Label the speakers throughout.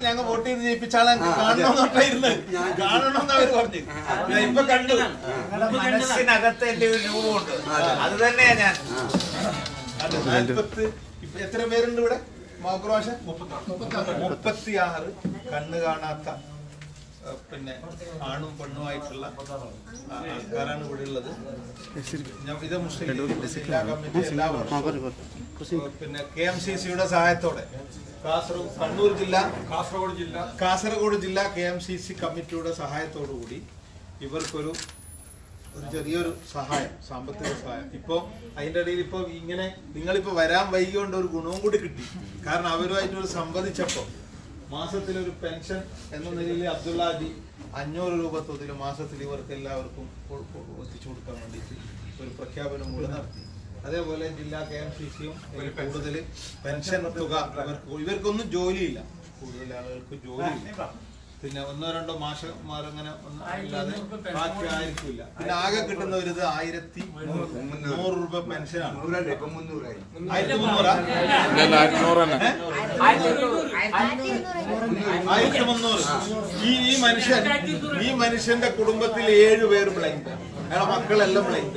Speaker 1: ഞങ്ങൾ വോട്ട് ചെയ്ത് ജയിപ്പിച്ചാളെ കാണണമെന്നുണ്ടായിരുന്നു കാണണമെന്ന് അവര് പറഞ്ഞു ഞാൻ ഇപ്പൊ കണ്ടു
Speaker 2: മനസ്സിനകത്ത് എന്റെ ഒരു രൂപമുണ്ട് അത് തന്നെയാ ഞാൻ
Speaker 1: അത് നാൽപ്പത്ത് ഇപ്പൊ എത്ര പേരുണ്ട് ഇവിടെ മാതൃഭാഷ മുപ്പത്തി ആറ് കണ്ണ് കാണാത്ത ആ, പിന്നെ ആണും പെണ്ണുമായിട്ടുള്ള ആ, ആൾക്കാരാണ് ഇവിടെ ഉള്ളത് ഞാൻ ഇത് മുസ്ലിം ലീഗിന്റെ ജില്ലാ കമ്മിറ്റി എല്ലാ വർഷവും പിന്നെ കെ എം സി സിയുടെ സഹായത്തോടെ കാസർഗോഡ് കണ്ണൂർ ജില്ല കാസർഗോഡ് ജില്ല കാസർഗോഡ് ജില്ല കെ എം സി സി കമ്മിറ്റിയുടെ സഹായത്തോടു കൂടി ഇവർക്കൊരു ഒരു ചെറിയൊരു സഹായം സാമ്പത്തിക സഹായം ഇപ്പോ അതിന്റെ ഇടയിൽ ഇപ്പൊ ഇങ്ങനെ നിങ്ങളിപ്പോ വരാൻ വൈകിയോണ്ട് ഒരു ഗുണവും കൂടി കിട്ടി കാരണം അവരുമായിട്ട് ഒരു സംവദിച്ചപ്പോ മാസത്തിൽ ഒരു പെൻഷൻ എന്ന നിലയിൽ അബ്ദുള്ളാജി അഞ്ഞൂറ് രൂപ തോതിൽ മാസത്തിൽ ഇവർക്ക് എല്ലാവർക്കും കൊ- കൊ- എത്തിച്ചു കൊടുക്കാൻ വേണ്ടിയിട്ട് ഒരു പ്രഖ്യാപനം കൂടെ നടത്തി അതേപോലെ ജില്ലാ കെ എം സി സിയും കൂടുതൽ പെൻഷൻ തുക ഇവർക്ക് ഇവർക്കൊന്നും ജോലിയില്ല കൂടുതൽ ആളുകൾക്ക് ജോലിയില്ല പിന്നെ ഒന്നോ രണ്ടോ മാസമാർ അങ്ങനെ ഒന്നും ഇല്ലാതെ ബാക്കി ആയിരിക്കില്ല പിന്നെ ആകെ കിട്ടുന്ന ഒരു ഇത് ആയിരത്തി നൂറ് രൂപ പെൻഷനാണ് ആയിരത്തി മുന്നൂറാ ആയിരത്തി മുന്നൂറ് ഈ ഈ മനുഷ്യൻ ഈ മനുഷ്യന്റെ കുടുംബത്തിൽ ഏഴ് പേര് ബ്ലൈൻഡ് അയാളെ മക്കളെല്ലാം ബ്ലൈൻഡ്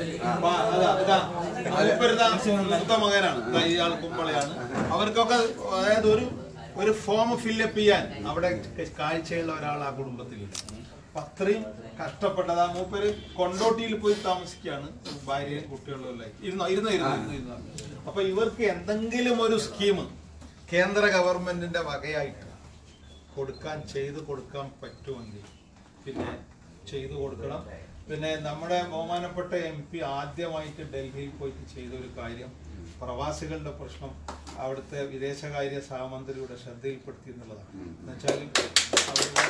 Speaker 1: മൂത്ത മകനാണ് ദാ ഇയാൾ കുമ്പളയാണ് അവർക്കൊക്കെ അതായത് ഒരു ഒരു ഫോം ഫില്ലപ്പ് ചെയ്യാൻ അവിടെ കാഴ്ചയുള്ള ഒരാൾ ആ കുടുംബത്തിലില്ല അപ്പൊ അത്രയും കഷ്ടപ്പെട്ടത് ആ മൂപ്പര് കൊണ്ടോട്ടിയിൽ പോയി താമസിക്കുകയാണ് ഭാര്യയും കുട്ടികളും എല്ലാം ഇരുന്നോ ഇരുന്നോ ഇരുന്നോ ഇരുന്നോ ഇരുന്നോ അപ്പൊ ഇവർക്ക് എന്തെങ്കിലും ഒരു സ്കീം കേന്ദ്ര ഗവൺമെന്റിന്റെ വകയായിട്ട് കൊടുക്കാൻ ചെയ്തു കൊടുക്കാൻ പറ്റുമെങ്കിൽ പിന്നെ ചെയ്തു കൊടുക്കണം പിന്നെ നമ്മുടെ ബഹുമാനപ്പെട്ട എം പി ആദ്യമായിട്ട് ഡൽഹിയിൽ പോയിട്ട് ചെയ്ത ഒരു കാര്യം പ്രവാസികളുടെ പ്രശ്നം അവിടുത്തെ വിദേശകാര്യ സഹമന്ത്രിയുടെ ശ്രദ്ധയിൽപ്പെടുത്തി എന്നുള്ളതാണ് എന്നുവെച്ചാൽ അവരുടെ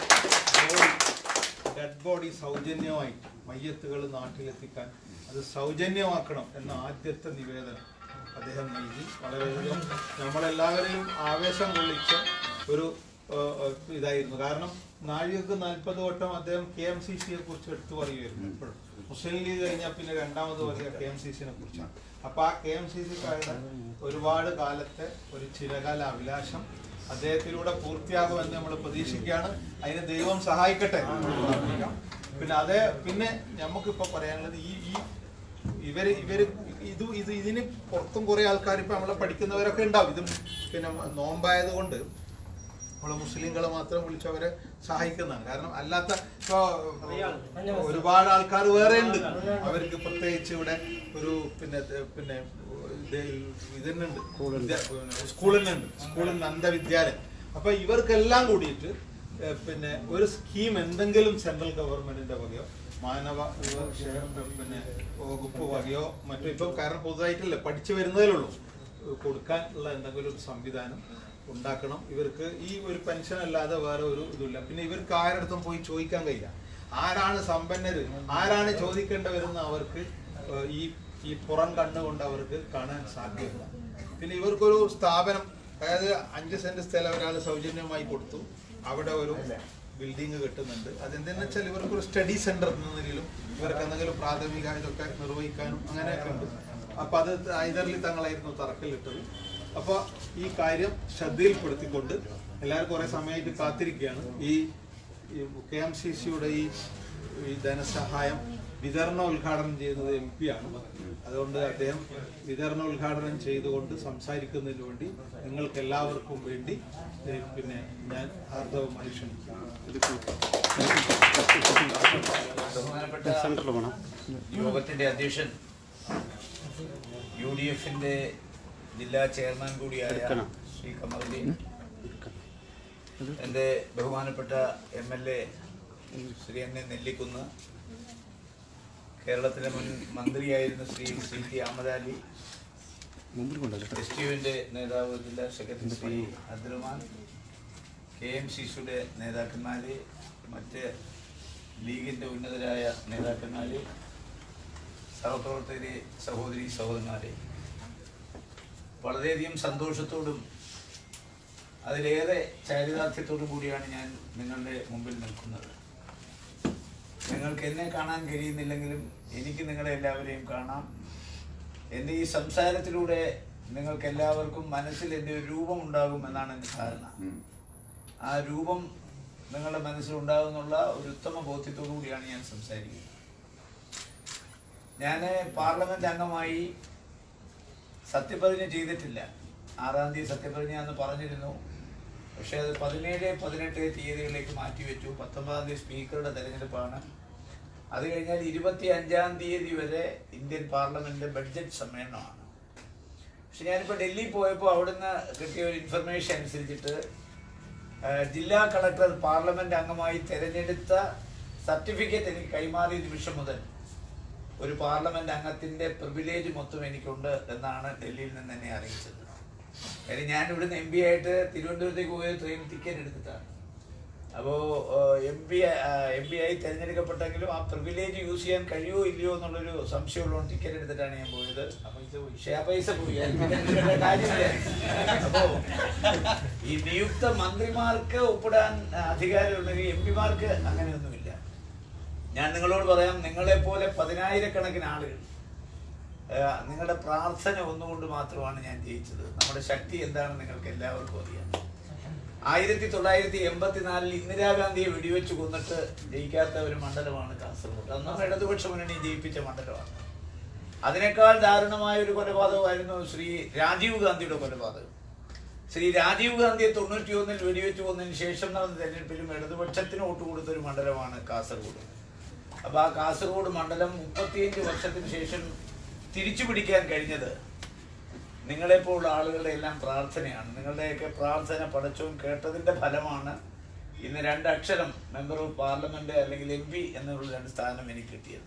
Speaker 1: ഡെഡ് ബോഡി സൗജന്യമായിട്ട് മയ്യത്തുകൾ നാട്ടിലെത്തിക്കാൻ അത് സൗജന്യമാക്കണം എന്ന ആദ്യത്തെ നിവേദനം അദ്ദേഹം നൽകി വളരെയധികം നമ്മളെല്ലാവരെയും ആവേശം കൊള്ളിച്ച ഒരു ഏഹ്, ഏഹ്, ഇതായിരുന്നു കാരണം നാഴികക്ക് നാൽപ്പത് വട്ടം അദ്ദേഹം കെ എം സി സിയെ കുറിച്ച് എടുത്തു പറയുമായിരുന്നു എപ്പോഴും മുസ്ലിം ലീഗ് കഴിഞ്ഞാൽ പിന്നെ രണ്ടാമത് പറയുക കെ എം സി സിനെ കുറിച്ചാണ് അപ്പൊ ആ കെ എം സി സിക്കാരുടെ ഒരുപാട് കാലത്തെ ഒരു ചിരകാല അഭിലാഷം അദ്ദേഹത്തിലൂടെ പൂർത്തിയാകുമെന്ന് നമ്മൾ പ്രതീക്ഷിക്കുകയാണ് അതിന് ദൈവം സഹായിക്കട്ടെ എന്ന് പ്രാർത്ഥിക്കാം. പിന്നെ അതേ പിന്നെ നമുക്കിപ്പോ പറയാനുള്ളത് ഈ ഈ ഇവര് ഇവര് ഇത് ഇത് ഇതിന് പുറത്തും കുറെ ആൾക്കാർ ഇപ്പൊ നമ്മളെ പഠിക്കുന്നവരൊക്കെ ഉണ്ടാവും ഇത് പിന്നെ നോമ്പായത് കൊണ്ട് നമ്മളെ മുസ്ലിങ്ങളെ മാത്രം വിളിച്ചവരെ സഹായിക്കുന്നതാണ് കാരണം അല്ലാത്ത ഇപ്പൊ ഒരുപാട് ആൾക്കാർ വേറെ ഉണ്ട് അവർക്ക് പ്രത്യേകിച്ച് ഇവിടെ ഒരു പിന്നെ പിന്നെ ഇത് ഇതന്നുണ്ട് സ്കൂളിനുണ്ട് സ്കൂളിൽ അന്ധവിദ്യാലയം അപ്പൊ ഇവർക്കെല്ലാം കൂടിയിട്ട് ഏഹ്, പിന്നെ ഒരു സ്കീം എന്തെങ്കിലും സെൻട്രൽ ഗവൺമെന്റിന്റെ വകയോ മാനവ വിഭവ പിന്നെ വകുപ്പ് വകയോ മറ്റോ ഇപ്പൊ കാരണം പുതുതായിട്ടല്ലേ പഠിച്ചു വരുന്നതേ ഉള്ളൂ കൊടുക്കാൻ ഉള്ള എന്തെങ്കിലും ഒരു സംവിധാനം ഉണ്ടാക്കണം ഇവർക്ക് ഈ ഒരു പെൻഷൻ അല്ലാതെ വേറെ ഒരു ഇതുമില്ല പിന്നെ ഇവർക്ക് ആരടുത്തും പോയി ചോദിക്കാൻ കഴിയില്ല ആരാണ് സമ്പന്നര് ആരാണ് ചോദിക്കേണ്ടവരെന്ന് അവർക്ക് ഏഹ്, ഈ ഈ പുറം കണ്ണുകൊണ്ട് അവർക്ക് കാണാൻ സാധ്യമല്ല പിന്നെ ഇവർക്കൊരു സ്ഥാപനം അതായത് അഞ്ച് സെന്റ് സ്ഥലം ഒരാൾ സൗജന്യമായി കൊടുത്തു അവിടെ ഒരു ബിൽഡിംഗ് കെട്ടുന്നുണ്ട് അതെന്തെന്ന് വെച്ചാൽ ഇവർക്കൊരു സ്റ്റഡി സെന്റർ എന്ന നിലയിലും ഇവർക്ക് എന്തെങ്കിലും പ്രാഥമിക ഇതൊക്കെ നിർവഹിക്കാനും അങ്ങനെയൊക്കെ ഉണ്ട് അപ്പൊ അത് ഐതർലി തങ്ങളായിരുന്നു തറക്കല്ലിട്ടത് അപ്പൊ ഈ കാര്യം ശ്രദ്ധയിൽപ്പെടുത്തിക്കൊണ്ട് എല്ലാവരും കുറെ സമയമായിട്ട് കാത്തിരിക്കുകയാണ് ഈ കെ എം സി സിയുടെ ഈ ഈ ധനസഹായം വിതരണ ഉദ്ഘാടനം ചെയ്യുന്നത് എം പി ആണ് അതുകൊണ്ട് അദ്ദേഹം വിതരണ ഉദ്ഘാടനം ചെയ്തുകൊണ്ട് സംസാരിക്കുന്നതിന് വേണ്ടി നിങ്ങൾക്ക് എല്ലാവർക്കും വേണ്ടി ഏ, പിന്നെ ഞാൻ ആർദ്രവുമായി ക്ഷണിക്കുന്നു
Speaker 2: ബഹുമാനപ്പെട്ട യോഗത്തിന്റെ അധ്യക്ഷൻ യു ഡി എഫിന്റെ ജില്ലാ ചെയർമാൻ കൂടിയായ ശ്രീ കമറുദ്ദീൻ എൻ്റെ ബഹുമാനപ്പെട്ട M L A Shri N A Nellikkunnu കേരളത്തിലെ മുൻ മന്ത്രിയായിരുന്ന Shri C T Ahammed Ali S T യുവിൻ്റെ നേതാവ് ജില്ലാ secretary Shri Abdurahman K M C സിയുടെ നേതാക്കന്മാര് മറ്റ് ലീഗിൻ്റെ ഉന്നതരായ നേതാക്കന്മാര് സഹപ്രവർത്തകരെ സഹോദരി സഹോദരന്മാരെ വളരെയധികം സന്തോഷത്തോടും അതിലേറെ ചാരിതാർത്ഥ്യത്തോടും കൂടിയാണ് ഞാൻ നിങ്ങളുടെ മുമ്പിൽ നിൽക്കുന്നത് നിങ്ങൾക്ക് എന്നെ കാണാൻ കഴിയുന്നില്ലെങ്കിലും എനിക്ക് നിങ്ങളെ എല്ലാവരെയും കാണാം എൻ്റെ ഈ സംസാരത്തിലൂടെ നിങ്ങൾക്ക് എല്ലാവർക്കും മനസ്സിൽ എൻ്റെ ഒരു രൂപം ഉണ്ടാകും എന്നാണ് എൻ്റെ ധാരണ ആ രൂപം നിങ്ങളുടെ മനസ്സിലുണ്ടാകുന്നുള്ള ഒരു ഉത്തമ ബോധ്യത്തോടു കൂടിയാണ് ഞാൻ സംസാരിക്കുന്നത് ഞാൻ പാർലമെന്റ് അംഗമായി സത്യപ്രതിജ്ഞ ചെയ്തിട്ടില്ല ആറാം തീയതി സത്യപ്രതിജ്ഞ എന്ന് പറഞ്ഞിരുന്നു പക്ഷേ അത് പതിനേഴ് പതിനെട്ട് തീയതികളിലേക്ക് മാറ്റിവെച്ചു പത്തൊമ്പതാം തീയതി സ്പീക്കറുടെ തെരഞ്ഞെടുപ്പാണ് അത് കഴിഞ്ഞാൽ ഇരുപത്തി അഞ്ചാം തീയതി വരെ ഇന്ത്യൻ പാർലമെന്റിന്റെ ബഡ്ജറ്റ് സമ്മേളനമാണ് പക്ഷെ ഞാനിപ്പോൾ ഡൽഹി പോയപ്പോൾ അവിടുന്ന് കിട്ടിയ ഒരു ഇൻഫർമേഷൻ അനുസരിച്ചിട്ട് ആ, ജില്ലാ കളക്ടർ പാർലമെന്റ് അംഗമായി തെരഞ്ഞെടുത്ത സർട്ടിഫിക്കറ്റ് എനിക്ക് കൈമാറിയ നിമിഷം മുതൽ ഒരു പാർലമെന്റ് അംഗത്തിന്റെ പ്രിവിലേജ് മൊത്തം എനിക്കുണ്ട് എന്നാണ് ഡൽഹിയിൽ നിന്ന് എന്നെ അറിയിച്ചത് കാര്യം ഞാൻ ഇവിടുന്ന് എം പി ആയിട്ട് തിരുവനന്തപുരത്തേക്ക് പോയ ട്രെയിൻ ടിക്കറ്റ് എടുത്തിട്ടാണ് അപ്പോ എം പി എം പി ആയി തിരഞ്ഞെടുക്കപ്പെട്ടെങ്കിലും ആ പ്രിവിലേജ് യൂസ് ചെയ്യാൻ കഴിയുമോ ഇല്ലയോ എന്നുള്ളൊരു സംശയമുള്ളതുകൊണ്ട് ടിക്കറ്റ് എടുത്തിട്ടാണ് ഞാൻ പോയത് പക്ഷേ ആ പൈസ പോയി അത് പിന്നെ എടുക്കേണ്ട കാര്യമില്ല അപ്പോ ഈ നിയുക്ത മന്ത്രിമാർക്ക് ഒപ്പിടാൻ അധികാരമുണ്ടെങ്കിൽ എം പിമാർക്ക് അങ്ങനെയൊന്നുമില്ല ഞാൻ നിങ്ങളോട് പറയാം നിങ്ങളെ പോലെ പതിനായിരക്കണക്കിന് ആളുകൾ ആ, നിങ്ങളുടെ പ്രാർത്ഥന ഒന്നുകൊണ്ട് മാത്രമാണ് ഞാൻ ജയിച്ചത് നമ്മുടെ ശക്തി എന്താണെന്ന് നിങ്ങൾക്ക് എല്ലാവർക്കും അറിയാം ആയിരത്തി തൊള്ളായിരത്തി എൺപത്തിനാലിൽ ഇന്ദിരാഗാന്ധിയെ വെടിവെച്ച് കൊന്നിട്ട് ജയിക്കാത്ത ഒരു മണ്ഡലമാണ് കാസർഗോഡ് അന്നും ഇടതുപക്ഷ മുന്നണി ജയിപ്പിച്ച മണ്ഡലമാണ് അതിനേക്കാൾ ദാരുണമായ ഒരു കൊലപാതകമായിരുന്നു ശ്രീ രാജീവ് ഗാന്ധിയുടെ കൊലപാതകം ശ്രീ രാജീവ് ഗാന്ധിയെ തൊണ്ണൂറ്റി ഒന്നിൽ വെടിവെച്ച് കൊന്നതിന് ശേഷം നടന്ന തെരഞ്ഞെടുപ്പിലും ഇടതുപക്ഷത്തിന് വോട്ട് കൊടുത്ത ഒരു മണ്ഡലമാണ് കാസർഗോഡ് അപ്പൊ ആ കാസർഗോഡ് മണ്ഡലം മുപ്പത്തിയഞ്ച് വർഷത്തിന് ശേഷം തിരിച്ചു പിടിക്കാൻ കഴിഞ്ഞത് നിങ്ങളെപ്പോലുള്ള ആളുകളുടെ എല്ലാം പ്രാർത്ഥനയാണ് നിങ്ങളുടെയൊക്കെ പ്രാർത്ഥന പടച്ചോൻ കേട്ടതിന്റെ ഫലമാണ് ഇന്ന് രണ്ട് അക്ഷരം മെമ്പർ ഓഫ് പാർലമെന്റ് അല്ലെങ്കിൽ എം പി എന്നുള്ള രണ്ട് സ്ഥാനം എനിക്ക് കിട്ടിയത്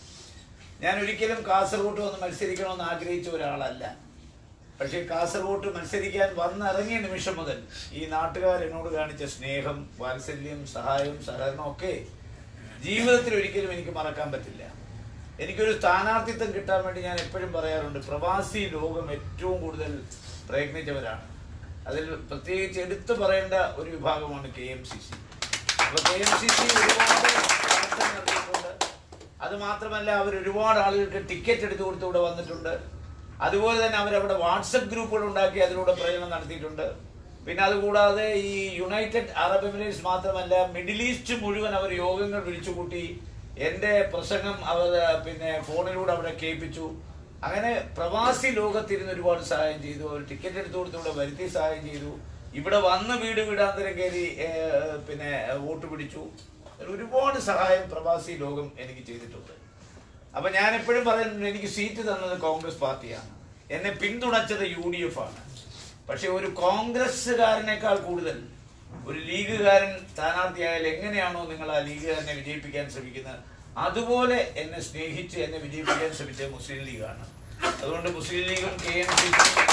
Speaker 2: ഞാൻ ഒരിക്കലും കാസർഗോഡ് വന്ന് മത്സരിക്കണമെന്ന് ആഗ്രഹിച്ച ഒരാളല്ല പക്ഷേ കാസർഗോഡ് മത്സരിക്കാൻ വന്നിറങ്ങിയ നിമിഷം മുതൽ ഈ നാട്ടുകാർ എന്നോട് കാണിച്ച സ്നേഹം വാത്സല്യം സഹായം സഹകരണം ഒക്കെ ജീവിതത്തിൽ ഒരിക്കലും എനിക്ക് മറക്കാൻ പറ്റില്ല എനിക്കൊരു സ്ഥാനാർത്ഥിത്വം കിട്ടാൻ വേണ്ടി ഞാൻ എപ്പോഴും പറയാറുണ്ട് പ്രവാസി ലോകം ഏറ്റവും കൂടുതൽ പ്രയത്നിച്ചവരാണ് അതിൽ പ്രത്യേകിച്ച് എടുത്തു പറയേണ്ട ഒരു വിഭാഗമാണ് കെ എം സി സി അപ്പൊ കെ എം സി സി ഒരുപാട് പ്രവർത്തനം നടത്തിയിട്ടുണ്ട് അത് മാത്രമല്ല അവർ ഒരുപാട് ആളുകൾക്ക് ടിക്കറ്റ് എടുത്തു കൊടുത്ത് ഇവിടെ വന്നിട്ടുണ്ട് അതുപോലെ തന്നെ അവരവിടെ വാട്സപ്പ് ഗ്രൂപ്പുകൾ ഉണ്ടാക്കി അതിലൂടെ പ്രചരണം നടത്തിയിട്ടുണ്ട് പിന്നെ അതുകൂടാതെ ഈ യുണൈറ്റഡ് അറബ് എമിറേറ്റ്സ് മാത്രമല്ല മിഡിൽ ഈസ്റ്റ് മുഴുവൻ അവർ യോഗങ്ങൾ വിളിച്ചുകൂട്ടി എൻ്റെ പ്രസംഗം അവർ പിന്നെ ഫോണിലൂടെ അവിടെ കേൾപ്പിച്ചു അങ്ങനെ പ്രവാസി ലോകത്തിരുന്ന് ഒരുപാട് സഹായം ചെയ്തു അവർ ടിക്കറ്റ് എടുത്തു കൊടുത്ത് ഇവിടെ വരുത്തി സഹായം ചെയ്തു ഇവിടെ വന്ന് വീട് വീടാന്തരം കയറി ഏർ, പിന്നെ വോട്ട് പിടിച്ചു അങ്ങനെ ഒരുപാട് സഹായം പ്രവാസി ലോകം എനിക്ക് ചെയ്തിട്ടുണ്ട് അപ്പൊ ഞാൻ എപ്പോഴും പറയുന്നുണ്ട് എനിക്ക് സീറ്റ് തന്നത് കോൺഗ്രസ് പാർട്ടിയാണ് എന്നെ പിന്തുണച്ചത് യു ഡി എഫ് ആണ് പക്ഷെ ഒരു കോൺഗ്രസ്സുകാരനേക്കാൾ കൂടുതൽ ഒരു ലീഗുകാരൻ സ്ഥാനാർത്ഥിയായാൽ എങ്ങനെയാണോ നിങ്ങൾ ആ ലീഗുകാരനെ വിജയിപ്പിക്കാൻ ശ്രമിക്കുന്നത് അതുപോലെ എന്നെ സ്നേഹിച്ച് എന്നെ വിജയിപ്പിക്കാൻ ശ്രമിച്ചത് മുസ്ലിം ലീഗാണ് അതുകൊണ്ട് മുസ്ലിം ലീഗും കെ എം സി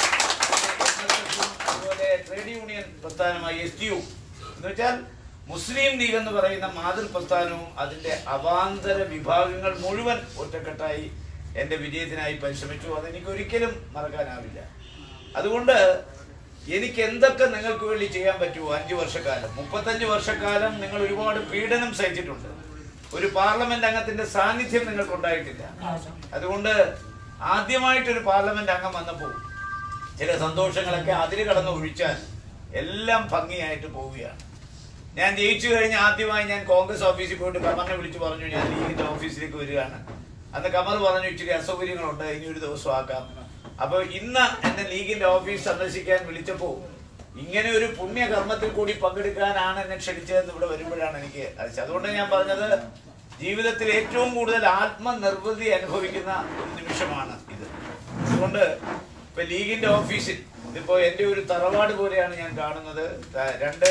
Speaker 2: അതുപോലെ ട്രേഡ് യൂണിയൻ പ്രസ്ഥാനമായ എസ് ടി യു എന്ന് വെച്ചാൽ മുസ്ലിം ലീഗ് എന്ന് പറയുന്ന മാതൃ പ്രസ്ഥാനവും അതിന്റെ അവാന്തര വിഭാഗങ്ങൾ മുഴുവൻ ഒറ്റക്കെട്ടായി എന്റെ വിജയത്തിനായി പരിശ്രമിച്ചു അതെനിക്ക് ഒരിക്കലും മറക്കാനാവില്ല അതുകൊണ്ട് എനിക്ക് എന്തൊക്കെ നിങ്ങൾക്ക് വേണ്ടി ചെയ്യാൻ പറ്റുമോ അഞ്ചു വർഷക്കാലം മുപ്പത്തഞ്ച് വർഷക്കാലം നിങ്ങൾ ഒരുപാട് പീഡനം സഹിച്ചിട്ടുണ്ട് ഒരു പാർലമെന്റ് അംഗത്തിന്റെ സാന്നിധ്യം നിങ്ങൾക്ക് ഉണ്ടായിട്ടില്ല അതുകൊണ്ട് ആദ്യമായിട്ടൊരു പാർലമെന്റ് അംഗം വന്നപ്പോൾ ചില സന്തോഷങ്ങളൊക്കെ അതിര് കടന്ന് ഒഴിച്ചാൽ എല്ലാം ഭംഗിയായിട്ട് പോവുകയാണ് ഞാൻ ജയിച്ചു കഴിഞ്ഞ് ആദ്യമായി ഞാൻ കോൺഗ്രസ് ഓഫീസിൽ പോയിട്ട് കമറിനെ വിളിച്ചു പറഞ്ഞു ഞാൻ ലീഗിന്റെ ഓഫീസിലേക്ക് വരികയാണ് അന്ന് കമർ പറഞ്ഞു ഇച്ചിരി അസൗകര്യങ്ങളുണ്ട് ഇനി ഒരു ദിവസം ആക്കാം അപ്പൊ ഇന്ന് എന്നെ ലീഗിന്റെ ഓഫീസ് സന്ദർശിക്കാൻ വിളിച്ചപ്പോ ഇങ്ങനെ ഒരു പുണ്യകർമ്മത്തിൽ കൂടി പങ്കെടുക്കാനാണ് എന്നെ ക്ഷണിച്ചതെന്ന് ഇവിടെ വരുമ്പോഴാണ് എനിക്ക് അറിയിച്ചത് അതുകൊണ്ട് ഞാൻ പറഞ്ഞത് ജീവിതത്തിൽ ഏറ്റവും കൂടുതൽ ആത്മനിർവൃതി അനുഭവിക്കുന്ന ഒരു നിമിഷമാണ് ഇത് അതുകൊണ്ട് ഇപ്പൊ ലീഗിന്റെ ഓഫീസിൽ ഇതിപ്പോ എന്റെ ഒരു തറവാട് പോലെയാണ് ഞാൻ കാണുന്നത് ത- രണ്ട്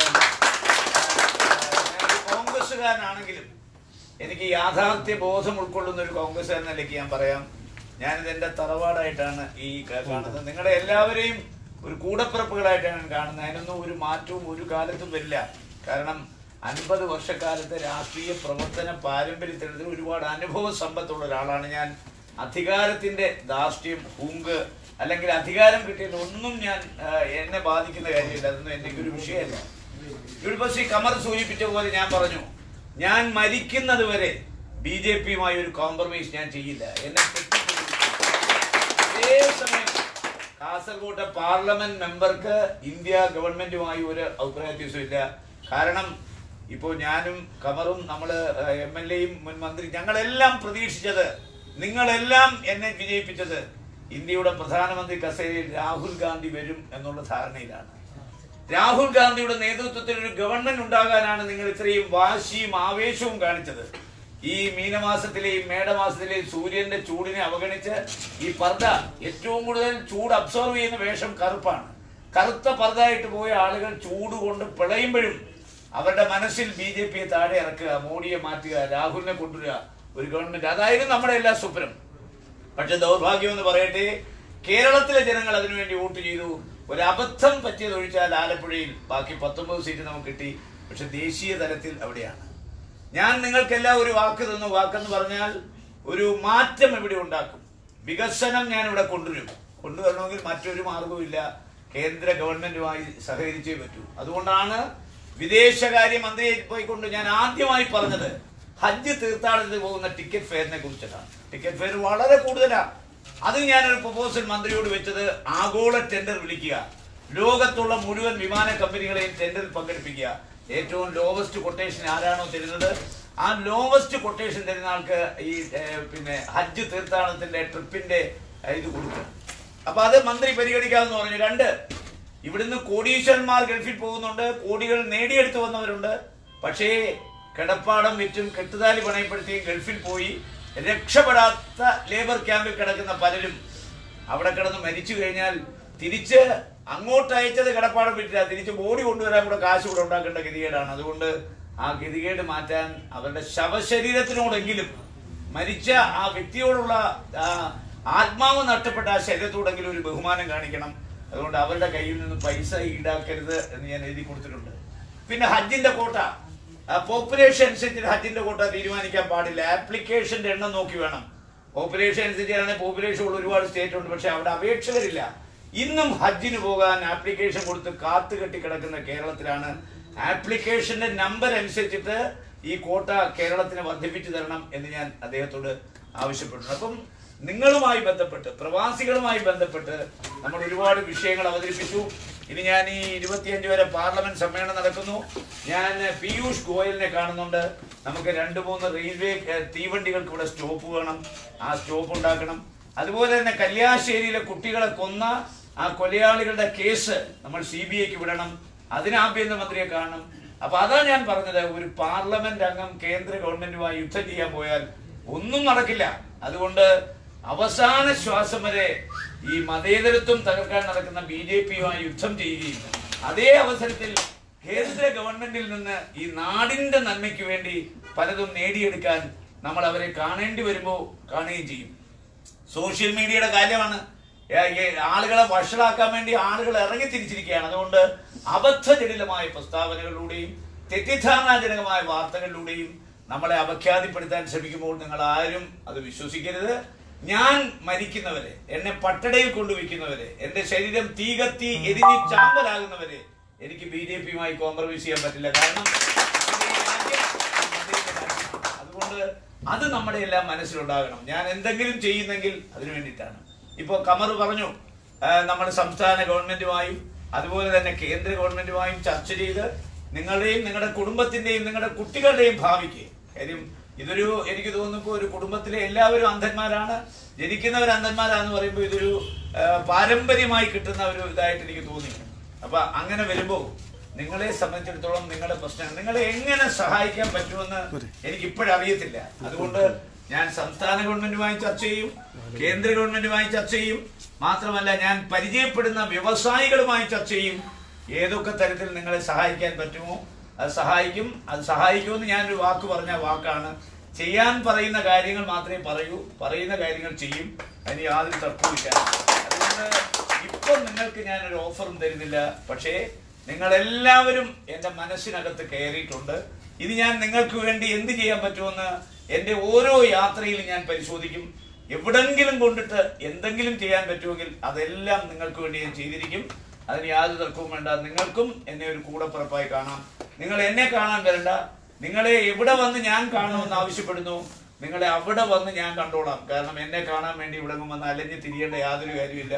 Speaker 2: ഞാനൊരു കോൺഗ്രസ്സുകാരനാണെങ്കിലും എനിക്ക് യാഥാർത്ഥ്യ ബോധം ഉൾക്കൊള്ളുന്ന ഒരു കോൺഗ്രസ്സുകാരൻ നിലയ്ക്ക് ഞാൻ പറയാം ഞാനിത് എന്റെ തറവാടായിട്ടാണ് ഈ ക- കാണുന്നത് നിങ്ങളുടെ എല്ലാവരെയും ഒരു കൂടപ്പിറപ്പുകളായിട്ടാണ് ഞാൻ കാണുന്നത് അതിനൊന്നും ഒരു മാറ്റവും ഒരു കാലത്തും വരില്ല കാരണം അൻപത് വർഷക്കാലത്തെ രാഷ്ട്രീയ പ്രവർത്തന പാരമ്പര്യത്തിൽ ഒരുപാട് അനുഭവ സമ്പത്തുള്ള ഒരാളാണ് ഞാൻ അധികാരത്തിന്റെ ധാർഷ്ട്യം ഹൂങ്ക് അല്ലെങ്കിൽ അധികാരം കിട്ടിയത് ഒന്നും ഞാൻ ആ, എന്നെ ബാധിക്കുന്ന കാര്യമില്ല അതൊന്നും എൻ്റെ ഒരു വിഷയമല്ല ഇവിടെ ശ്രീ കമർ സൂചിപ്പിച്ച പോലെ ഞാൻ പറഞ്ഞു ഞാൻ മരിക്കുന്നത് വരെ ബി ജെ പിയുമായി ഒരു കോംപ്രമൈസ് ഞാൻ ചെയ്യില്ല എന്നെ തെറ്റിദ്ധരിപ്പിച്ചു. അതേ സമയം കാസർഗോട്ടെ പാർലമെന്റ് മെമ്പർക്ക് ഇന്ത്യ ഗവൺമെന്റുമായി ഒരു അഭിപ്രായ വ്യത്യാസവും ഇല്ല കാരണം ഇപ്പോൾ ഞാനും കമറും നമ്മള് എം എൽ എയും മുൻ മന്ത്രി ഞങ്ങളെല്ലാം പ്രതീക്ഷിച്ചത് നിങ്ങളെല്ലാം എന്നെ വിജയിപ്പിച്ചത് ഇന്ത്യയുടെ പ്രധാനമന്ത്രി കസേരയിൽ രാഹുൽ ഗാന്ധി വരും എന്നുള്ള ധാരണയിലാണ് രാഹുൽ ഗാന്ധിയുടെ നേതൃത്വത്തിൽ ഒരു ഗവൺമെന്റ് ഉണ്ടാകാനാണ് നിങ്ങൾ ഇത്രയും വാശിയും ആവേശവും കാണിച്ചത് ഈ മീനമാസത്തിലെയും മേടമാസത്തിലെയും സൂര്യന്റെ ചൂടിനെ അവഗണിച്ച് ഈ പർദ്ദ ഏറ്റവും കൂടുതൽ ചൂട് അബ്സോർവ് ചെയ്യുന്ന വേഷം കറുപ്പാണ് കറുത്ത പർദ്ദയായിട്ട് പോയ ആളുകൾ ചൂട് കൊണ്ട് പിളയുമ്പോഴും അവരുടെ മനസ്സിൽ ബി ജെ പിയെ താഴെ ഇറക്കുക മോഡിയെ മാറ്റുക രാഹുലിനെ കൊണ്ടുവരിക ഒരു ഗവൺമെന്റ് അതായിരുന്നു നമ്മുടെ എല്ലാ സ്വപ്നം പക്ഷെ ദൗർഭാഗ്യം എന്ന് പറയട്ടെ കേരളത്തിലെ ജനങ്ങൾ അതിനുവേണ്ടി വോട്ട് ചെയ്തു ഒരു അബദ്ധം പറ്റിയത് ഒഴിച്ചാൽ ആലപ്പുഴയിൽ ബാക്കി പത്തൊമ്പത് സീറ്റ് നമുക്ക് കിട്ടി പക്ഷെ ദേശീയ തലത്തിൽ അവിടെയാണ് ഞാൻ നിങ്ങൾക്കെല്ലാം ഒരു വാക്ക് തന്നു വാക്കെന്ന് പറഞ്ഞാൽ ഒരു മാറ്റം ഇവിടെ ഉണ്ടാക്കും വികസനം ഞാൻ ഇവിടെ കൊണ്ടുവരും കൊണ്ടുവരണമെങ്കിൽ മറ്റൊരു മാർഗവുമില്ല കേന്ദ്ര ഗവൺമെന്റുമായി സഹകരിച്ചേ പറ്റൂ അതുകൊണ്ടാണ് വിദേശകാര്യ മന്ത്രിയെ പോയിക്കൊണ്ട് ഞാൻ ആദ്യമായി പറഞ്ഞത് ഹജ്ജ് തീർത്ഥാടനത്തിന് പോകുന്ന ടിക്കറ്റ് ഫെയറിനെ കുറിച്ചിട്ടാണ് ടിക്കറ്റ് ഫെയർ വളരെ കൂടുതലാണ് അത് ഞാനൊരു പ്രപ്പോസൽ മന്ത്രിയോട് വെച്ചത് ആഗോള ടെൻഡർ വിളിക്കുക ലോകത്തുള്ള മുഴുവൻ വിമാന കമ്പനികളെയും ടെൻഡറിൽ പങ്കെടുപ്പിക്കുക ഏറ്റവും ലോവസ്റ്റ് കൊട്ടേഷൻ ആരാണോ തരുന്നത് ആ ലോവസ്റ്റ് കൊട്ടേഷൻ തരുന്ന ആൾക്ക് ഈ ഏർ, പിന്നെ ഹജ്ജ് തീർത്ഥാടനത്തിന്റെ ട്രിപ്പിന്റെ ഏർ, ഇത് കൊടുക്കുക അപ്പൊ അത് മന്ത്രി പരിഗണിക്കാമെന്ന് പറഞ്ഞു രണ്ട് ഇവിടുന്ന് കോടീശ്വരന്മാർ ഗൾഫിൽ പോകുന്നുണ്ട് കോടികൾ നേടിയെടുത്തു വന്നവരുണ്ട് പക്ഷേ കിടപ്പാടം വിറ്റും കെട്ടുതാലി പണയപ്പെടുത്തിയും ഗൾഫിൽ പോയി രക്ഷപ്പെടാത്ത ലേബർ ക്യാമ്പിൽ കിടക്കുന്ന പലരും അവിടെ കിടന്ന് മരിച്ചു കഴിഞ്ഞാൽ തിരിച്ച് അങ്ങോട്ട് അയച്ചത് കിടപ്പാടം വിറ്റില്ല തിരിച്ച് ബോഡി കൊണ്ടുവരാൻ കൂടെ കാശ് കൂടെ ഉണ്ടാക്കേണ്ട ഗതികേടാണ് അതുകൊണ്ട് ആ ഗതികേട് മാറ്റാൻ അവരുടെ ശവശരീരത്തിനോടെങ്കിലും മരിച്ച ആ വ്യക്തിയോടുള്ള ആ ആത്മാവ് നഷ്ടപ്പെട്ട ആ ശരീരത്തോടെങ്കിലും ഒരു ബഹുമാനം കാണിക്കണം അതുകൊണ്ട് അവരുടെ കയ്യിൽ നിന്ന് പൈസ ഈടാക്കരുത് എന്ന് ഞാൻ എഴുതി കൊടുത്തിട്ടുണ്ട് പിന്നെ ഹജ്ജിന്റെ കോട്ട പോപ്പുലേഷൻ അനുസരിച്ച് ഹജ്ജിന്റെ കോട്ട തീരുമാനിക്കാൻ പാടില്ല ആപ്ലിക്കേഷന്റെ എണ്ണം നോക്കി വേണം പോപ്പുലേഷൻ അനുസരിച്ചാണെങ്കിൽ പോപ്പുലേഷൻ ഉള്ള ഒരുപാട് സ്റ്റേറ്റ് ഉണ്ട് പക്ഷെ അവിടെ അപേക്ഷകരില്ല ഇന്നും ഹജ്ജിന് പോകാൻ ആപ്ലിക്കേഷൻ കൊടുത്ത് കാത്തു കെട്ടി കിടക്കുന്ന കേരളത്തിലാണ് ആപ്ലിക്കേഷന്റെ നമ്പർ അനുസരിച്ചിട്ട് ഈ കോട്ട കേരളത്തിന് വർദ്ധിപ്പിച്ചു തരണം എന്ന് ഞാൻ അദ്ദേഹത്തോട് ആവശ്യപ്പെട്ടു അപ്പം നിങ്ങളുമായി ബന്ധപ്പെട്ട് പ്രവാസികളുമായി ബന്ധപ്പെട്ട് നമ്മൾ ഒരുപാട് വിഷയങ്ങൾ അവതരിപ്പിച്ചു ഇനി ഞാൻ ഈ ഇരുപത്തിയഞ്ച് വരെ പാർലമെന്റ് സമ്മേളനം നടക്കുന്നു ഞാൻ പീയൂഷ് ഗോയലിനെ കാണുന്നുണ്ട് നമുക്ക് രണ്ട് മൂന്ന് റെയിൽവേ ഏഹ്, തീവണ്ടികൾക്ക് ഇവിടെ സ്റ്റോപ്പ് വേണം ആ സ്റ്റോപ്പ് ഉണ്ടാക്കണം അതുപോലെ തന്നെ കല്യാശ്ശേരിയിലെ കുട്ടികളെ കൊന്ന ആ കൊലയാളികളുടെ കേസ് നമ്മൾ സി ബി ഐക്ക് വിടണം അതിന് ആഭ്യന്തരമന്ത്രിയെ കാണണം അപ്പൊ അതാ ഞാൻ പറഞ്ഞത് ഒരു പാർലമെന്റ് അംഗം കേന്ദ്ര ഗവൺമെന്റുമായി യുദ്ധം ചെയ്യാൻ പോയാൽ ഒന്നും നടക്കില്ല അതുകൊണ്ട് അവസാന ശ്വാസം വരെ ഈ മതേതരത്വം തകർക്കാൻ നടക്കുന്ന ബി ജെ പിയുമായി യുദ്ധം ചെയ്യുകയും അതേ അവസരത്തിൽ കേന്ദ്ര ഗവൺമെന്റിൽ നിന്ന് ഈ നാടിന്റെ നന്മയ്ക്ക് വേണ്ടി പലതും നേടിയെടുക്കാൻ നമ്മൾ അവരെ കാണേണ്ടി വരുമ്പോൾ കാണുകയും ചെയ്യും സോഷ്യൽ മീഡിയയുടെ കാര്യമാണ് ഏ- ഏ- ആളുകളെ വഷളാക്കാൻ വേണ്ടി ആളുകൾ ഇറങ്ങി തിരിച്ചിരിക്കുകയാണ് അതുകൊണ്ട് അബദ്ധജടിലമായ പ്രസ്താവനകളിലൂടെയും തെറ്റിദ്ധാരണാജനകമായ വാർത്തകളിലൂടെയും നമ്മളെ അപഖ്യാതിപ്പെടുത്താൻ ശ്രമിക്കുമ്പോൾ നിങ്ങൾ ആരും അത് വിശ്വസിക്കരുത് ഞാൻ മരിക്കുന്നവരെ എന്നെ പട്ടടയിൽ കൊണ്ടുവയ്ക്കുന്നവരെ എന്റെ ശരീരം തീ കത്തി എരിഞ്ഞ് ചാമ്പലാകുന്നവരെ എനിക്ക് ബി ജെ പിയുമായി കോംപ്രമൈസ് ചെയ്യാൻ പറ്റില്ല കാരണം ഈ രാജ്യം മതേതരരാജ്യമാണ്. അതുകൊണ്ട് അത് നമ്മുടെ എല്ലാം മനസ്സിലുണ്ടാകണം ഞാൻ എന്തെങ്കിലും ചെയ്യുന്നെങ്കിൽ അതിനു വേണ്ടിയിട്ടാണ് ഇപ്പൊ കമർ പറഞ്ഞു ആ, നമ്മുടെ സംസ്ഥാന ഗവൺമെന്റുമായും അതുപോലെ തന്നെ കേന്ദ്ര ഗവൺമെന്റുമായും ചർച്ച ചെയ്ത് നിങ്ങളുടെയും നിങ്ങളുടെ കുടുംബത്തിന്റെയും നിങ്ങളുടെ കുട്ടികളുടെയും ഭാവിക്ക് കാര്യം ഇതൊരു എനിക്ക് തോന്നുന്നു ഇപ്പൊ ഒരു കുടുംബത്തിലെ എല്ലാവരും അന്ധന്മാരാണ് ജനിക്കുന്നവർ അന്ധന്മാരാന്ന് പറയുമ്പോൾ ഇതൊരു ആ, പാരമ്പര്യമായി കിട്ടുന്ന ഒരു ഇതായിട്ട് എനിക്ക് തോന്നി അപ്പൊ അങ്ങനെ വരുമ്പോ നിങ്ങളെ സംബന്ധിച്ചിടത്തോളം നിങ്ങളുടെ പ്രശ്നം നിങ്ങളെ എങ്ങനെ സഹായിക്കാൻ പറ്റുമെന്ന് എനിക്ക് ഇപ്പോഴറിയത്തില്ല അതുകൊണ്ട് ഞാൻ സംസ്ഥാന ഗവൺമെന്റുമായി ചർച്ച ചെയ്യും കേന്ദ്ര ഗവൺമെന്റുമായി ചർച്ച ചെയ്യും മാത്രമല്ല ഞാൻ പരിചയപ്പെടുന്ന വ്യവസായികളുമായി ചർച്ച ചെയ്യും ഏതൊക്കെ തരത്തിൽ നിങ്ങളെ സഹായിക്കാൻ പറ്റുമോ അത് സഹായിക്കും അത് സഹായിക്കുമെന്ന് ഞാനൊരു വാക്ക് പറഞ്ഞ വാക്കാണ് ചെയ്യാൻ പറയുന്ന കാര്യങ്ങൾ മാത്രമേ പറയൂ പറയുന്ന കാര്യങ്ങൾ ചെയ്യും അതിന് യാതൊരു തർക്കവുമില്ല അതുകൊണ്ട് ഇപ്പം നിങ്ങൾക്ക് ഞാനൊരു ഓഫറും തരുന്നില്ല പക്ഷേ നിങ്ങൾ എല്ലാവരും എന്റെ മനസ്സിനകത്ത് കയറിയിട്ടുണ്ട് ഇത് ഞാൻ നിങ്ങൾക്ക് വേണ്ടി എന്ത് ചെയ്യാൻ പറ്റുമെന്ന് എന്റെ ഓരോ യാത്രയിലും ഞാൻ പരിശോധിക്കും എവിടെങ്കിലും കൊണ്ടിട്ട് എന്തെങ്കിലും ചെയ്യാൻ പറ്റുമെങ്കിൽ അതെല്ലാം നിങ്ങൾക്ക് വേണ്ടി ഞാൻ ചെയ്തിരിക്കും അതിന് യാതൊരു തർക്കവും വേണ്ട നിങ്ങൾക്കും എന്നെ ഒരു കൂടപ്പിറപ്പായി കാണാം നിങ്ങൾ എന്നെ കാണാൻ വരണ്ട നിങ്ങളെ എവിടെ വന്ന് ഞാൻ കാണണമെന്ന് ആവശ്യപ്പെടുന്നു നിങ്ങളെ അവിടെ വന്ന് ഞാൻ കണ്ടോളാം കാരണം എന്നെ കാണാൻ വേണ്ടി ഇവിടെ വന്ന് അലഞ്ഞ് തിരിയേണ്ട യാതൊരു കാര്യമില്ല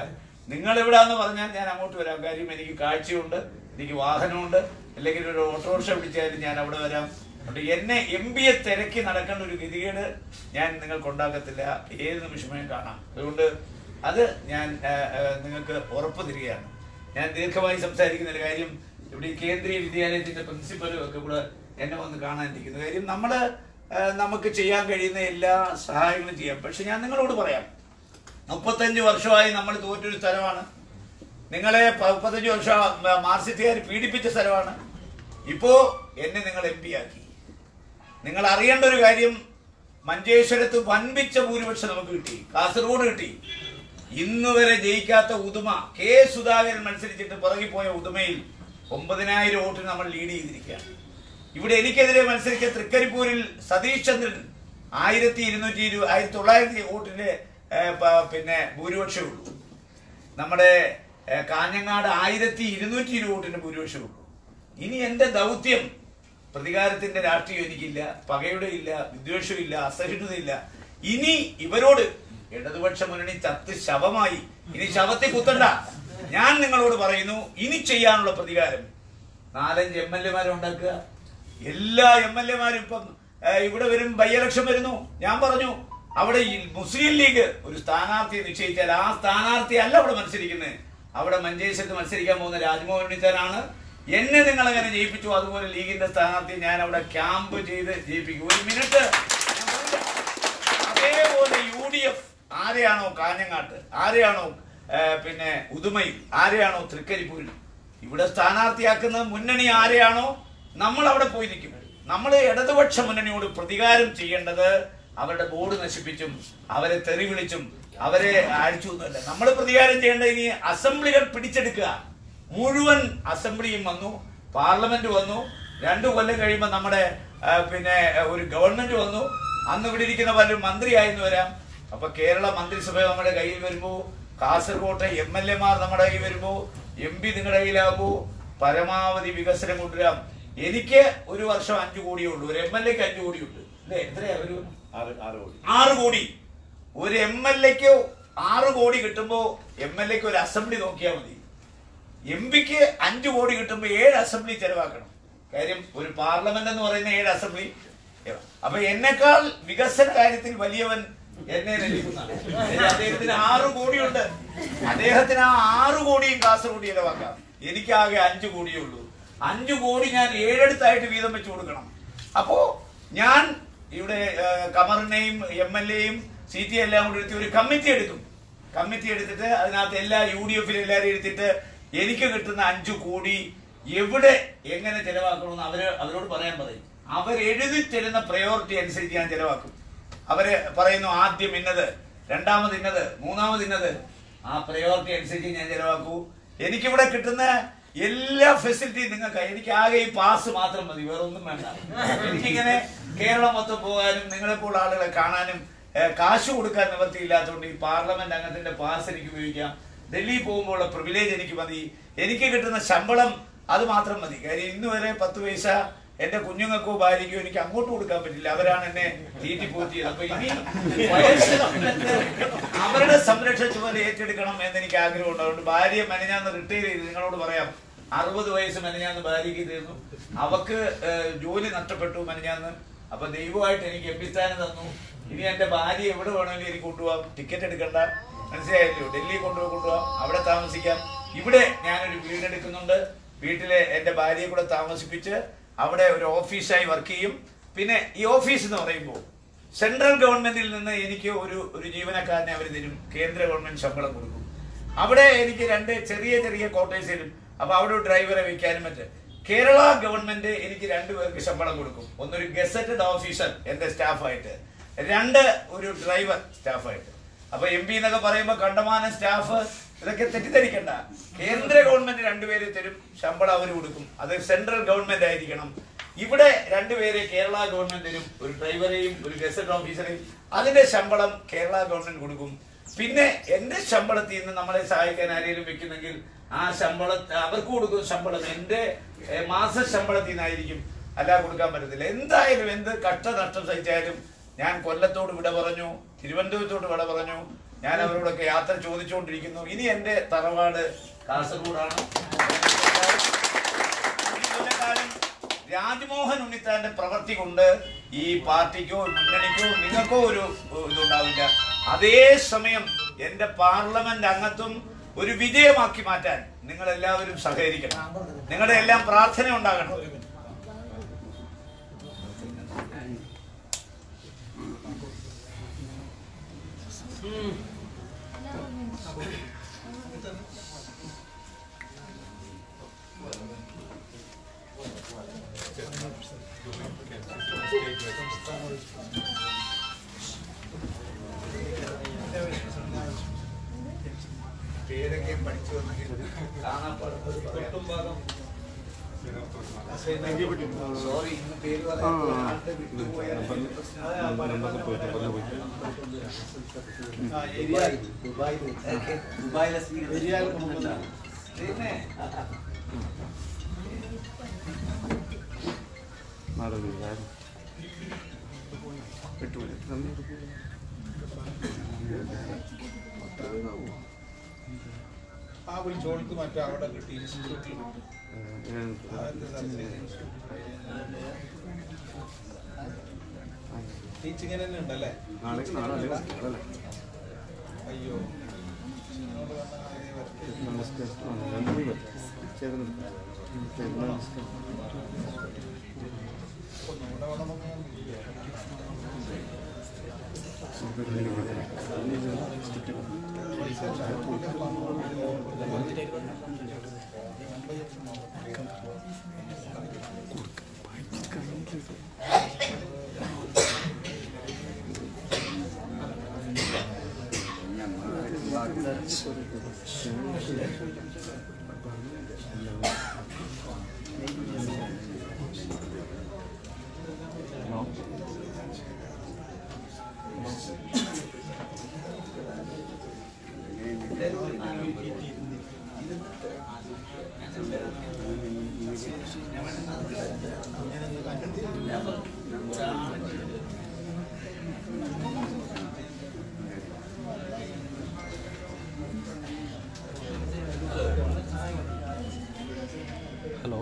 Speaker 2: നിങ്ങൾ എവിടാന്ന് പറഞ്ഞാൽ ഞാൻ അങ്ങോട്ട് വരാം കാര്യം എനിക്ക് കാഴ്ചയുണ്ട് എനിക്ക് വാഹനമുണ്ട് അല്ലെങ്കിൽ ഒരു ഓട്ടോറിക്ഷ പിടിച്ചാലും ഞാൻ അവിടെ വരാം അതുകൊണ്ട് എന്നെ എം എ തിരക്കി നടക്കേണ്ട ഒരു ഗതികേട് ഞാൻ നിങ്ങൾക്ക് ഉണ്ടാക്കത്തില്ല ഏത് നിമിഷമേ കാണാം അതുകൊണ്ട് അത് ഞാൻ ആ, ആ, നിങ്ങൾക്ക് ഉറപ്പ് തരികയാണ് ഞാൻ ദീർഘമായി സംസാരിക്കുന്ന ഒരു കാര്യം ഇവിടെ ഈ കേന്ദ്രീയ വിദ്യാലയത്തിന്റെ പ്രിൻസിപ്പലും ഒക്കെ കൂടെ എന്നെ വന്ന് കാണാനിരിക്കുന്നു കാര്യം നമ്മള് ആ, നമുക്ക് ചെയ്യാൻ കഴിയുന്ന എല്ലാ സഹായങ്ങളും ചെയ്യാം പക്ഷെ ഞാൻ നിങ്ങളോട് പറയാം മുപ്പത്തഞ്ച് വർഷമായി നമ്മൾ തോറ്റൊരു സ്ഥലമാണ് നിങ്ങളെ പ- മുപ്പത്തഞ്ച് വർഷം മ- മാർസിസ്റ്റുകാർ പീഡിപ്പിച്ച സ്ഥലമാണ് ഇപ്പോ എന്നെ നിങ്ങൾ എം പി ആക്കി നിങ്ങൾ അറിയേണ്ട ഒരു കാര്യം മഞ്ചേശ്വരത്ത് വൻപിച്ച ഭൂരിപക്ഷം നമുക്ക് കിട്ടി കാസർഗോഡ് കിട്ടി ഇന്ന് വരെ ജയിക്കാത്ത ഉദുമ കെ സുധാകരൻ മത്സരിച്ചിട്ട് പിറകിൽ പോയ ഉദുമയിൽ ഒമ്പതിനായിരം വോട്ടിന് നമ്മൾ ലീഡ് ചെയ്തിരിക്കുകയാണ് ഇവിടെ എനിക്കെതിരെ മത്സരിച്ച തൃക്കരിപ്പൂരിൽ സതീഷ് ചന്ദ്രൻ ആയിരത്തി ഇരുന്നൂറ്റി ഇരു ആയിരത്തി തൊള്ളായിരത്തി വോട്ടിന്റെ ഏ, പ- പിന്നെ ഭൂരിപക്ഷമേ ഉള്ളൂ നമ്മുടെ ഏ, കാഞ്ഞങ്ങാട് ആയിരത്തി ഇരുന്നൂറ്റി ഇരുപത് വോട്ടിന്റെ ഭൂരിപക്ഷമേ ഉള്ളൂ ഇനി എന്റെ ദൗത്യം പ്രതികാരത്തിന്റെ രാഷ്ട്രീയം എനിക്കില്ല പകയുടെ ഇല്ല വിദ്വേഷവും ഇല്ല അസഹിഷ്ണുതയില്ല ഇനി ഇവരോട് ഇടതുപക്ഷ മുന്നണി ചത്ത് ശവമായി ഇനി ശവത്തെ കുത്തണ്ട ഞാൻ നിങ്ങളോട് പറയുന്നു ഇനി ചെയ്യാനുള്ള പ്രതികാരം നാലഞ്ച് എം എൽ എമാരെ ഉണ്ടാക്കുക എല്ലാ എം എൽ എമാരും ഇപ്പം ഏ, ഇവിടെ വരും ബൈ ഇലക്ഷൻ വരുന്നു ഞാൻ പറഞ്ഞു അവിടെ ഈ മുസ്ലിം ലീഗ് ഒരു സ്ഥാനാർത്ഥിയെ നിശ്ചയിച്ചാൽ ആ സ്ഥാനാർത്ഥി അല്ല അവിടെ മത്സരിക്കുന്നത് അവിടെ മഞ്ചേശ്വരത്ത് മത്സരിക്കാൻ പോകുന്ന രാജ്മോഹൻ ഉണ്ണിത്താനാണ് എന്നെ നിങ്ങൾ അങ്ങനെ ജയിപ്പിച്ചു അതുപോലെ ലീഗിന്റെ സ്ഥാനാർത്ഥിയെ ഞാൻ അവിടെ ക്യാമ്പ് ചെയ്ത് ജയിപ്പിക്കും ഒരു മിനിറ്റ് ഞാൻ പോയില്ല. അതേപോലെ യു ഡി എഫ് ആരെയാണോ കാഞ്ഞങ്ങാട്ട് ആരെയാണോ ഏ, പിന്നെ ഉദുമയിൽ ആരെയാണോ തൃക്കരിപ്പൂരിൽ ഇവിടെ സ്ഥാനാർത്ഥിയാക്കുന്ന മുന്നണി ആരെയാണോ നമ്മൾ അവിടെ പോയി നിൽക്കും നമ്മൾ ഇടതുപക്ഷ മുന്നണിയോട് പ്രതികാരം ചെയ്യേണ്ടത് അവരുടെ ബോർഡ് നശിപ്പിച്ചും അവരെ തെറി വിളിച്ചും അവരെ അഴിച്ചു എന്നല്ല നമ്മൾ പ്രതികാരം ചെയ്യേണ്ടത് ഇനി അസംബ്ലികൾ പിടിച്ചെടുക്കുക മുഴുവൻ അസംബ്ലിയും വന്നു പാർലമെന്റ് വന്നു രണ്ടു കൊല്ലം കഴിയുമ്പോൾ നമ്മുടെ ആ, പിന്നെ ആ, ഒരു ഗവൺമെന്റ് വന്നു അന്ന് ഇവിടെ ഇരിക്കുന്ന പലരും മന്ത്രിയായിരുന്നു വരാം അപ്പൊ കേരള മന്ത്രിസഭ നമ്മുടെ കയ്യിൽ വരുമ്പോ കാസർകോട്ടെ എം എൽ എമാർ നമ്മുടെ കയ്യിൽ വരുമ്പോ എം പി നിങ്ങളുടെ കയ്യിലാകുമ്പോ പരമാവധി വികസനം കൊണ്ടുവരാം എനിക്ക് ഒരു വർഷം അഞ്ചു കോടിയേ ഉള്ളൂ ഒരു എം എൽ എക്ക് അഞ്ചു കോടിയുണ്ട് അല്ലേ എത്രയാ ഒരു
Speaker 3: ആറ് ആറ് കോടി
Speaker 2: ആറ് കോടി ഒരു എം എൽ എക്ക് ആറ് കോടി കിട്ടുമ്പോ എം എൽ എക്ക് ഒരു അസംബ്ലി നോക്കിയാൽ മതി എം പിക്ക് അഞ്ചു കോടി കിട്ടുമ്പോ ഏഴ് അസംബ്ലി ചെലവാക്കണം കാര്യം ഒരു പാർലമെന്റ് എന്ന് പറയുന്ന ഏഴ് അസംബ്ലി അപ്പൊ എന്നെക്കാൾ വികസന കാര്യത്തിൽ വലിയവൻ എന്നെ ലഭിക്കുന്നതാണ് അദ്ദേഹത്തിന് ആറ് കോടിയുണ്ട് അദ്ദേഹത്തിന് ആ ആറ് കോടിയും കാസർഗോഡ് ചെലവാക്കാം എനിക്കാകെ അഞ്ചു കോടിയേ ഉള്ളൂ അഞ്ചു കോടി ഞാൻ ഏഴെടുത്തായിട്ട് വീതം വെച്ച് കൊടുക്കണം അപ്പോ ഞാൻ ഇവിടെ ആ, കമറിനെയും എം എൽ എയും സി ടി എല്ലാം കൂടി എടുത്ത് ഒരു കമ്മിറ്റി എടുക്കും കമ്മിറ്റി എടുത്തിട്ട് അതിനകത്ത് എല്ലാ യു ഡി എഫിലും എല്ലാവരും എടുത്തിട്ട് എനിക്ക് കിട്ടുന്ന അഞ്ചു കോടി എവിടെ എങ്ങനെ ചെലവാക്കണമെന്ന് അവര് അവരോട് പറയാൻ പറയും അവർ എഴുതി തരുന്ന പ്രയോറിറ്റി അനുസരിച്ച് ഞാൻ ചെലവാക്കും അവര് പറയുന്നു ആദ്യം ഇന്നത് രണ്ടാമത് ഇന്നത് മൂന്നാമത് ഇന്നത് ആ പ്രയോറിറ്റി അനുസരിച്ച് ഞാൻ ചെലവാക്കൂ എനിക്കിവിടെ കിട്ടുന്ന എല്ലാ ഫെസിലിറ്റിയും നിങ്ങൾക്ക് എനിക്ക് ആകെ ഈ പാസ് മാത്രം മതി വേറെ ഒന്നും വേണ്ട എനിക്കിങ്ങനെ കേരളം മൊത്തം പോകാനും നിങ്ങളെപ്പോൾ ആളുകളെ കാണാനും ഏഹ്, കാശ് കൊടുക്കാൻ നിവർത്തിയില്ലാത്തതുകൊണ്ട് ഈ പാർലമെന്റ് അംഗത്തിന്റെ പാസ് എനിക്ക് ഉപയോഗിക്കാം ഡൽഹി പോകുമ്പോഴുള്ള പ്രിവിലേജ് എനിക്ക് മതി എനിക്ക് കിട്ടുന്ന ശമ്പളം അത് മാത്രം മതി കാര്യം ഇന്ന് വരെ പത്ത് പൈസ എന്റെ കുഞ്ഞുങ്ങൾക്കോ ഭാര്യയ്ക്കോ എനിക്ക് അങ്ങോട്ട് കൊടുക്കാൻ പറ്റില്ല അവരാണ് എന്നെ തീറ്റി പോറ്റിയത് അപ്പൊ ഇനി വയസ്സ് വന്നിട്ട് അവരുടെ സംരക്ഷണ ചുമതല ഏറ്റെടുക്കണം എന്ന് എനിക്ക് ആഗ്രഹമുണ്ട് അതുകൊണ്ട് ഭാര്യയെ മെനഞ്ഞാന്ന് റിട്ടയർ ചെയ്ത് നിങ്ങളോട് പറയാം അറുപത് വയസ്സ് മെനഞ്ഞാന്ന് ഭാര്യയ്ക്ക് തീർന്നു അവക്ക് ഏഹ്, ജോലി നഷ്ടപ്പെട്ടു മെനഞ്ഞാന്ന് അപ്പൊ ദൈവമായിട്ട് എനിക്ക് എം പി സ്ഥാനം തന്നു ഇനി എന്റെ ഭാര്യ എവിടെ വേണമെങ്കിലും എനിക്ക് കൊണ്ടുപോകാം ടിക്കറ്റ് എടുക്കണ്ട മനസ്സിലായല്ലോ ഡൽഹി കൊണ്ടുപോയി കൊണ്ടുപോകാം അവിടെ താമസിക്കാം ഇവിടെ ഞാനൊരു വീടെടുക്കുന്നുണ്ട് വീട്ടിലെ എന്റെ ഭാര്യയെ കൂടെ താമസിപ്പിച്ച് അവിടെ ഒരു ഓഫീസായി വർക്ക് ചെയ്യും പിന്നെ ഈ ഓഫീസ് എന്ന് പറയുമ്പോൾ സെൻട്രൽ ഗവൺമെന്റിൽ നിന്ന് എനിക്ക് ഒരു ഒരു ജീവനക്കാരനെ അവർ തരും കേന്ദ്ര ഗവൺമെന്റ് ശമ്പളം കൊടുക്കും അവിടെ എനിക്ക് രണ്ട് ചെറിയ ചെറിയ ക്വാർട്ടേഴ്സ് തരും അപ്പൊ അവിടെ ഒരു ഡ്രൈവറെ വെക്കാനും മറ്റ് കേരള ഗവൺമെന്റ് എനിക്ക് രണ്ടു പേർക്ക് ശമ്പളം കൊടുക്കും ഒന്നൊരു ഗസറ്റഡ് ഓഫീസർ എന്റെ സ്റ്റാഫായിട്ട് രണ്ട് ഒരു ഡ്രൈവർ സ്റ്റാഫായിട്ട് അപ്പൊ എം പി എന്നൊക്കെ പറയുമ്പോൾ കണ്ടമാനം സ്റ്റാഫ് ഇതൊക്കെ തെറ്റിദ്ധരിക്കണ്ട കേന്ദ്ര ഗവൺമെന്റ് രണ്ടുപേരെ തരും ശമ്പളം അവർ കൊടുക്കും അത് സെൻട്രൽ ഗവൺമെന്റ് ആയിരിക്കണം ഇവിടെ രണ്ടുപേരെ കേരള ഗവൺമെന്റ് തരും ഒരു ഡ്രൈവറെയും ഒരു ഗസറ്റ് ഓഫീസറെയും അതിന്റെ ശമ്പളം കേരള ഗവൺമെന്റ് കൊടുക്കും പിന്നെ എന്റെ ശമ്പളത്തിൽ നിന്ന് നമ്മളെ സഹായിക്കാൻ ആരെങ്കിലും വെക്കുന്നെങ്കിൽ ആ ശമ്പള അവർക്ക് കൊടുക്കുന്ന ശമ്പളം എന്റെ ഏ, മാസ ശമ്പളത്തിൽ നിന്നായിരിക്കും അല്ല കൊടുക്കാൻ പറ്റത്തില്ല എന്തായാലും എന്ത് കഷ്ട നഷ്ടം സഹിച്ചാലും ഞാൻ കൊല്ലത്തോട് വിട പറഞ്ഞു തിരുവനന്തപുരത്തോട് വിട പറഞ്ഞു ഞാൻ അവരോടൊക്കെ യാത്ര ചോദിച്ചുകൊണ്ടിരിക്കുന്നു ഇനി എന്റെ തറവാട് കാസർഗോഡാണ് ഇനി കൊല്ലക്കാലം രാജ്മോഹൻ ഉണ്ണിത്താന്റെ പ്രവൃത്തി കൊണ്ട് ഈ പാർട്ടിക്കോ മുന്നണിക്കോ നിങ്ങൾക്കോ ഒരു ഇതുണ്ടാവില്ല അതേസമയം എന്റെ പാർലമെന്റ് അംഗത്വം ഒരു വിജയമാക്കി മാറ്റാൻ നിങ്ങൾ എല്ലാവരും സഹകരിക്കണം നിങ്ങളുടെ എല്ലാം പ്രാർത്ഥന ഉണ്ടാകണം പേരൊക്കെ പഠിച്ചു വന്നെങ്കിൽ കാണാപ്പാടുന്നത് പറയാം. സോറി ഇന്ന് പേര് പറയാൻ ഒരാളുടെ വിട്ടുപോയാൽ വലിയ പ്രശ്നമാണ്.
Speaker 1: ആ, ഏരിയ
Speaker 3: ദുബായിലെ സ്വീകരണം
Speaker 1: ഏരിയ മുഹമ്മദ്
Speaker 2: പിന്നെ
Speaker 1: ആ വിളിച്ചോൾക്ക് മറ്റേ അവിടെ കിട്ടി ഇൻസ്റ്റിറ്റ്യൂട്ടിൽ കിട്ടി ടീച്ചിങ്ങിന് തന്നെ ഉണ്ടല്ലേ അയ്യോ ടീച്ചിങ്ങിനോട് വന്ന കാര്യം വരട്ടെ. ഒന്നും കൂടെ വേണമെന്ന് ഞാൻ
Speaker 4: ഹലോ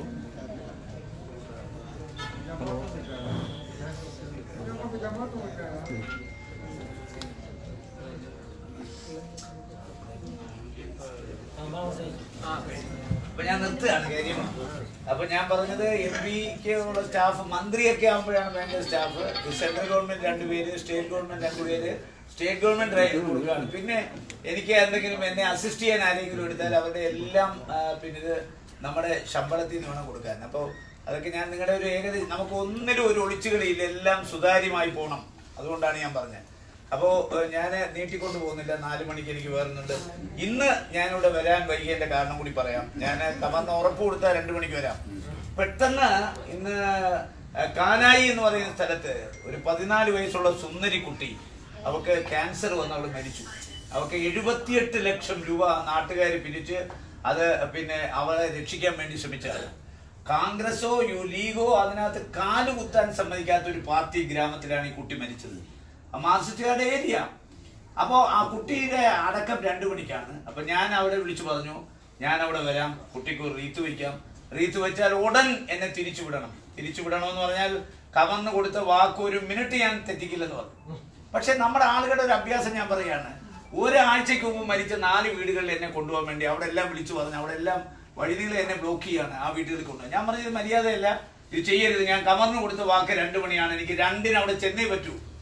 Speaker 2: അപ്പൊ ഞാൻ നിർത്തുകയാണ് കാര്യം അപ്പൊ ഞാൻ പറഞ്ഞത് എം പിക്ക് ഉള്ള സ്റ്റാഫ് മന്ത്രിയൊക്കെ ആകുമ്പോഴാണ് വേണ്ട സ്റ്റാഫ് സെൻട്രൽ ഗവൺമെന്റ് രണ്ടുപേര് സ്റ്റേറ്റ് ഗവൺമെന്റ് രണ്ടുപേര് സ്റ്റേറ്റ് ഗവൺമെന്റ് റേ- കൊടുക്കുകയാണ് പിന്നെ എനിക്ക് എന്തെങ്കിലും എന്നെ അസിസ്റ്റ് ചെയ്യാൻ ആരെങ്കിലും എടുത്താൽ അവരുടെ എല്ലാം ആ, പിന്നെ ഇത് നമ്മുടെ ശമ്പളത്തിൽ നിന്ന് വേണം കൊടുക്കാൻ അപ്പോൾ അതൊക്കെ ഞാൻ നിങ്ങളുടെ ഒരു ഏകദേശം നമുക്ക് ഒന്നിലും ഒരു ഒളിച്ചുകളിയില്ല എല്ലാം സുതാര്യമായി പോകണം അതുകൊണ്ടാണ് ഞാൻ പറഞ്ഞത് അപ്പോ ഞാൻ നീട്ടിക്കൊണ്ട് പോകുന്നില്ല നാല് മണിക്ക് എനിക്ക് വേറുന്നുണ്ട് ഇന്ന് ഞാനിവിടെ വരാൻ വൈകിയതിന്റെ കാരണം കൂടി പറയാം ഞാൻ കമർന്ന് ഉറപ്പ് കൊടുത്താൽ രണ്ടു മണിക്ക് വരാം പെട്ടെന്ന് ഇന്ന് കാനായി എന്ന് പറയുന്ന സ്ഥലത്ത് ഒരു പതിനാല് വയസ്സുള്ള സുന്ദരി കുട്ടി അവക്ക് ക്യാൻസർ വന്ന് അവൾ മരിച്ചു അവക്ക് എഴുപത്തിയെട്ട് ലക്ഷം രൂപ നാട്ടുകാർ പിരിച്ച് അത് പിന്നെ അവളെ രക്ഷിക്കാൻ വേണ്ടി ശ്രമിച്ചതാണ് കോൺഗ്രസോ യു ലീഗോ അതിനകത്ത് കാല് കുത്താൻ സമ്മതിക്കാത്ത ഒരു പാർട്ടി ഗ്രാമത്തിലാണ് ഈ കുട്ടി മരിച്ചത് ആ മാർസിസ്റ്റുകാരുടെ ഏരിയ അപ്പോ ആ കുട്ടിയുടെ അടക്കം രണ്ടു മണിക്കാണ് അപ്പൊ ഞാൻ അവിടെ വിളിച്ചു പറഞ്ഞു ഞാൻ അവിടെ വരാം കുട്ടിക്ക് ഒരു റീത്ത് വയ്ക്കാം റീത്ത് വെച്ചാൽ ഉടൻ എന്നെ തിരിച്ചു വിടണം തിരിച്ചു വിടണമെന്ന് പറഞ്ഞാൽ കവർന്നു കൊടുത്ത വാക്ക് ഒരു മിനിറ്റ് ഞാൻ തെറ്റിക്കില്ലെന്ന് പറഞ്ഞു പക്ഷെ നമ്മുടെ ആളുകളുടെ ഒരു അഭ്യാസം ഞാൻ പറയാണ് ഒരാഴ്ചക്ക് മുമ്പ് മരിച്ച നാല് വീടുകളിൽ എന്നെ കൊണ്ടുപോകാൻ വേണ്ടി അവിടെ എല്ലാം വിളിച്ചു പറഞ്ഞു അവിടെ എല്ലാം വഴിനീളെ എന്നെ ബ്ലോക്ക് ചെയ്യാണ് ആ വീടുകളിൽ കൊണ്ടുപോകാൻ ഞാൻ പറഞ്ഞത് മര്യാദയല്ല ഇത് ചെയ്യരുത് ഞാൻ കമറിന് കൊടുത്ത വാക്ക് രണ്ടു മണിയാണ് എനിക്ക് രണ്ടിന് അവിടെ ചെന്നേ പറ്റൂ